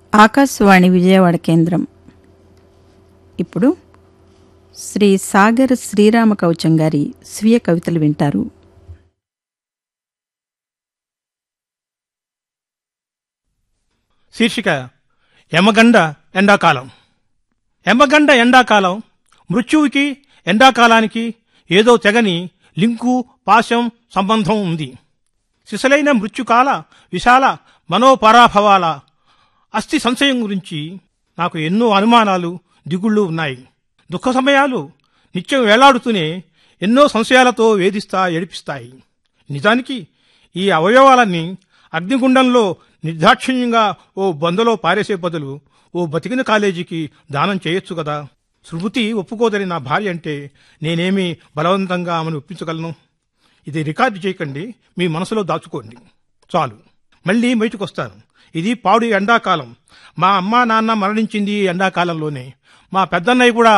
ఆకాశవాణి విజయవాడ కేంద్రం ఇప్పుడు శ్రీ సాగర్ శ్రీరామ కవచం గారి స్వీయ కవితలు వింటారు శీర్షిక యమగండ ఎండాకాలం యమగండ ఎండాకాలం మృత్యువుకి ఎండాకాలానికి ఏదో తెగని లింకు పాశం సంబంధం ఉంది సిసలైన మృత్యుకాల విశాల మనోపరాభవాల అస్థి సంశయం గురించి నాకు ఎన్నో అనుమానాలు దిగుళ్ళు ఉన్నాయి దుఃఖ సమయాలు నిత్యం వేలాడుతూనే ఎన్నో సంశయాలతో వేధిస్తా ఏడిపిస్తాయి నిజానికి ఈ అవయవాలన్నీ అగ్నిగుండంలో నిర్దాక్షిణ్యంగా ఓ బొందలో పారేసే బదులు ఓ బతికిన కాలేజీకి దానం చేయొచ్చు కదా శృతి ఒప్పుకోదని నా భార్య అంటే నేనేమి బలవంతంగా ఆమెను ఒప్పించగలను ఇది రికార్డు చేయకండి మీ మనసులో దాచుకోండి చాలు మళ్ళీ బయటకొస్తాను ఇది పాడు ఎండాకాలం మా అమ్మ నాన్న మరణించింది ఈ ఎండాకాలంలోనే మా పెద్దన్నయ్య కూడా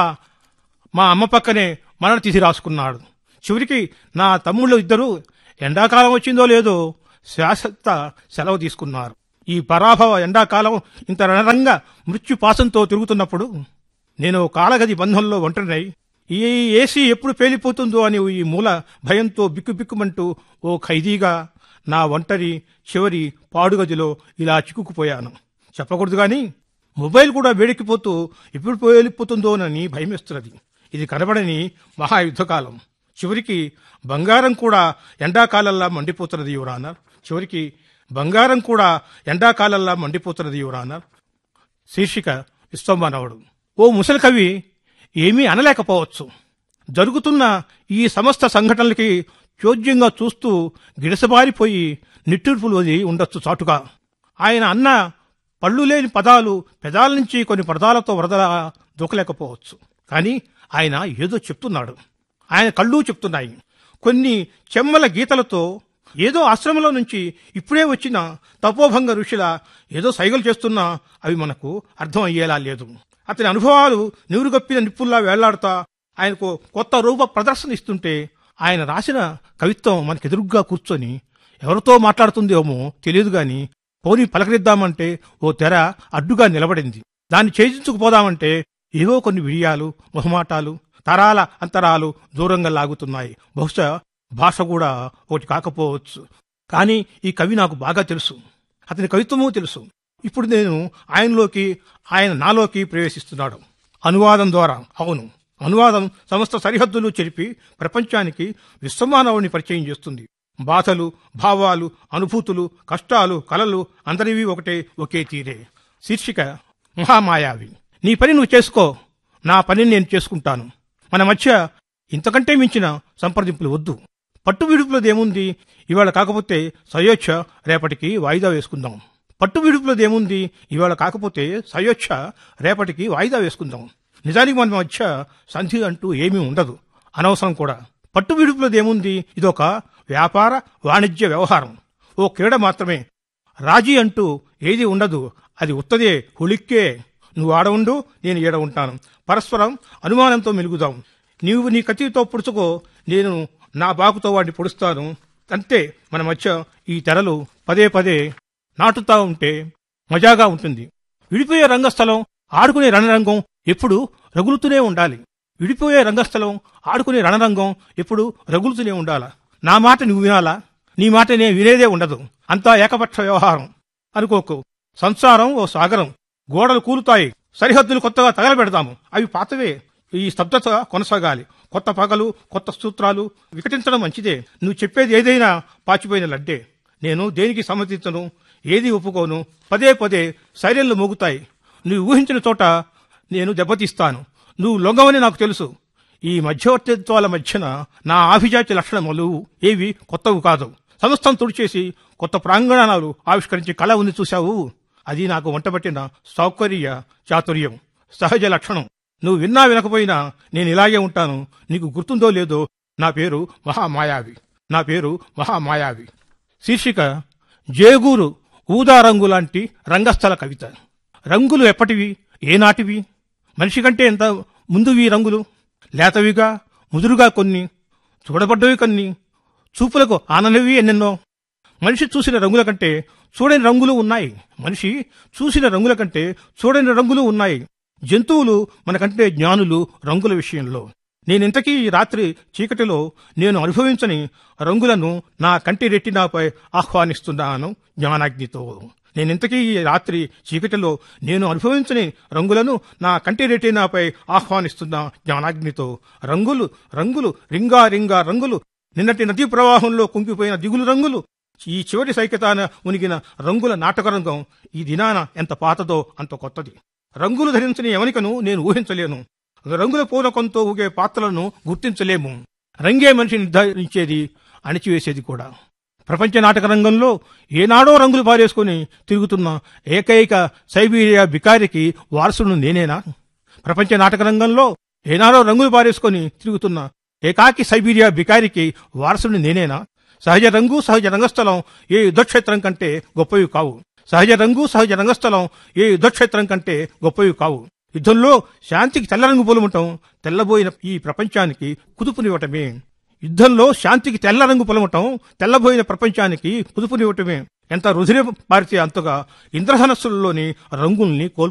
మా అమ్మ పక్కనే మరణ తిథి రాసుకున్నాడు చివరికి నా తమ్ముళ్ళు ఇద్దరు ఎండాకాలం వచ్చిందో లేదో శాశ్వత సెలవు తీసుకున్నారు ఈ పరాభవ ఎండాకాలం ఇంత రణరంగా మృత్యుపాసంతో తిరుగుతున్నప్పుడు నేను కాలగది బంధంలో ఒంటరినై ఈ ఏసీ ఎప్పుడు పేలిపోతుందో అని ఈ మూల భయంతో బిక్కుబిక్కుమంటూ ఓ ఖైదీగా నా ఒంటరి చివరి పాడుగదిలో ఇలా చిక్కుకుపోయాను చెప్పకూడదు గాని మొబైల్ కూడా వేడెక్కిపోతూ ఎప్పుడు పేలిపోతుందోనని భయమేస్తున్నది ఇది కనబడని మహాయుద్ధకాలం చివరికి బంగారం కూడా ఎండాకాలంలా మండిపోతున్నది యువరానర్ చివరికి బంగారం కూడా ఎండాకాలంలా మండిపోతున్నది యువరానర్ శీర్షిక విశ్వమానవుడు ఓ ముసలి కవి ఏమీ అనలేకపోవచ్చు జరుగుతున్న ఈ సమస్త సంఘటనలకి చోద్యంగా చూస్తూ గిడసబారిపోయి నిట్టూర్పులు వదిలి ఉండొచ్చు చాటుగా ఆయన అన్న పళ్ళు లేని పదాలు పెదాల నుంచి కొన్ని పదాలతో వరదలా దూకలేకపోవచ్చు కానీ ఆయన ఏదో చెప్తున్నాడు ఆయన కళ్ళు చెప్తున్నాయి కొన్ని చెమ్మల గీతలతో ఏదో ఆశ్రమంలో నుంచి ఇప్పుడే వచ్చిన తపోభంగ ఋషుల ఏదో సైగలు చేస్తున్నా అవి మనకు అర్థం అయ్యేలా లేదు అతని అనుభవాలు నివురుగప్పిన నిప్పుల్లా వేళ్లాడుతా ఆయనకు కొత్త రూప ప్రదర్శన ఇస్తుంటే ఆయన రాసిన కవిత్వం మనకెదురుగ్గా కూర్చొని ఎవరితో మాట్లాడుతుందేమో తెలియదు గాని పోనీ పలకరిద్దామంటే ఓ తెర అడ్డుగా నిలబడింది దాన్ని ఛేదించుకుపోదామంటే ఏవో కొన్ని విడియాలు మొహమాటాలు తరాల అంతరాలు దూరంగా లాగుతున్నాయి బహుశా భాష కూడా ఒకటి కాకపోవచ్చు కానీ ఈ కవి నాకు బాగా తెలుసు అతని కవిత్వము తెలుసు ఇప్పుడు నేను ఆయనలోకి ఆయన నాలోకి ప్రవేశిస్తున్నాడు అనువాదం ద్వారా అవును అనువాదం సమస్త సరిహద్దులు చెరిపి ప్రపంచానికి విశ్వమానవుని పరిచయం చేస్తుంది బాధలు భావాలు అనుభూతులు కష్టాలు కలలు అందరివి ఒకటే ఒకే తీరే శీర్షిక మహామాయావి నీ పని నువ్వు చేసుకో నా పని నేను చేసుకుంటాను మన మధ్య ఇంతకంటే మించిన సంప్రదింపులు వద్దు పట్టు విడుపులదేముంది ఇవాళ కాకపోతే సయోచ్ఛ రేపటికి వాయిదా వేసుకుందాం పట్టు విడుపులదేముంది ఇవాళ కాకపోతే సయోచ్ఛ రేపటికి వాయిదా వేసుకుందాం నిజానికి మన మధ్య సంధి అంటూ ఏమీ ఉండదు అనవసరం కూడా పట్టు విడుపులదేముంది ఇదొక వ్యాపార వాణిజ్య వ్యవహారం ఓ క్రీడ మాత్రమే రాజీ అంటూ ఏది ఉండదు అది ఉత్తదే హుళిక్కే నువ్వు ఆడ ఉండు నేను ఈడ ఉంటాను పరస్పరం అనుమానంతో మెలుగుదాం నీవు నీ కత్తితో పొడుచుకో నేను నా బాకుతో వాడిని పొడుస్తాను అంతే మన మధ్య ఈ తెరలు పదే పదే నాటుతా ఉంటే మజాగా ఉంటుంది విడిపోయే రంగస్థలం ఆడుకునే రణరంగం ఎప్పుడు రగులుతూనే ఉండాలి విడిపోయే రంగస్థలం ఆడుకునే రణరంగం ఎప్పుడు రగులుతూనే ఉండాలా నా మాట నువ్వు వినాలా నీ మాట నేను వినేదే ఉండదు అంతా ఏకపక్ష వ్యవహారం అనుకోకు సంసారం ఓ సాగరం గోడలు కూలుతాయి సరిహద్దులు కొత్తగా తగలబెడతాము అవి పాతవే ఈ స్తబ్దత కొనసాగాలి కొత్త పగలు కొత్త సూత్రాలు వికటించడం మంచిదే నువ్వు చెప్పేది ఏదైనా పాచిపోయిన లడ్డే నేను దేనికి సమ్మతించను ఏది ఒప్పుకోను పదే పదే సైరన్లు మోగుతాయి నువ్వు ఊహించిన చోట నేను దెబ్బతీస్తాను నువ్వు లొంగవని నాకు తెలుసు ఈ మధ్యవర్తిత్వాల మధ్యన నా ఆభిజాతి లక్షణములు ఏవి కొత్తవి కాదు సంస్థను తుడిచేసి కొత్త ప్రాంగణాలు ఆవిష్కరించి కళ ఉంది చూశావు అది నాకు వంటబట్టిన సౌకర్య చాతుర్యం సహజ లక్షణం నువ్వు విన్నా వినకపోయినా నేను ఇలాగే ఉంటాను నీకు గుర్తుందో లేదో నా పేరు మహామాయావి నా పేరు మహామాయావి శీర్షిక జేగూరు ఊదా రంగు లాంటి రంగస్థల కవిత రంగులు ఎప్పటివి ఏనాటివి మనిషి కంటే ఎంత ముందువి రంగులు లేతవిగా ముదురుగా కొన్ని చూడబడ్డవి కొన్ని చూపులకు ఆననవి ఎన్నెన్నో మనిషి చూసిన రంగుల కంటే చూడని రంగులు ఉన్నాయి మనిషి చూసిన రంగుల కంటే చూడని రంగులు ఉన్నాయి జంతువులు మనకంటే జ్ఞానులు రంగుల విషయంలో నేనింతకీ ఈ రాత్రి చీకటిలో నేను అనుభవించని రంగులను నా కంటి రెట్టినాపై ఆహ్వానిస్తున్నాను జ్ఞానాగ్నితో నేనింతకీ ఈ రాత్రి చీకటిలో నేను అనుభవించని రంగులను నా కంటి రెట్టినాపై ఆహ్వానిస్తున్నా జ్ఞానాగ్నితో రంగులు రంగులు రింగా రింగా రంగులు నిన్నటి నదీ ప్రవాహంలో కుంగిపోయిన దిగులు రంగులు ఈ చివరి సైకతాన ఉనిగిన రంగుల నాటక రంగం ఈ దినాన ఎంత పాతదో అంత కొత్తది రంగులు ధరించని యవనికను నేను ఊహించలేను రంగుల పూనకంతో ఊగే పాత్రలను గుర్తించలేము రంగే మనిషి నిర్ధారించేది అణిచివేసేది కూడా ప్రపంచ నాటక రంగంలో ఏనాడో రంగులు పారేసుకుని తిరుగుతున్న ఏకైక సైబీరియా బికారికి వారసుడు నేనేనా ప్రపంచ నాటక రంగంలో ఏనాడో రంగులు పారేసుకొని తిరుగుతున్న ఏకాకి సైబీరియా బికారికి వారసుడు నేనేనా సహజ రంగు సహజ రంగస్థలం ఏ యుద్ధక్షేత్రం కంటే గొప్పవి కావు సహజ రంగు సహజ రంగస్థలం ఏ యుద్ధక్షేత్రం కంటే గొప్పవి కావు యుద్ధంలో శాంతికి తెల్ల రంగు పొలమటం తెల్లబోయిన ఈ ప్రపంచానికి కుదుపునివ్వటమే యుద్ధంలో శాంతికి తెల్ల రంగు పొలమటం తెల్లబోయిన ప్రపంచానికి కుదుపునివ్వటమే ఎంత రుధిర పారితే అంతగా ఇంద్రధనస్సులలోని రంగుల్ని కోల్పు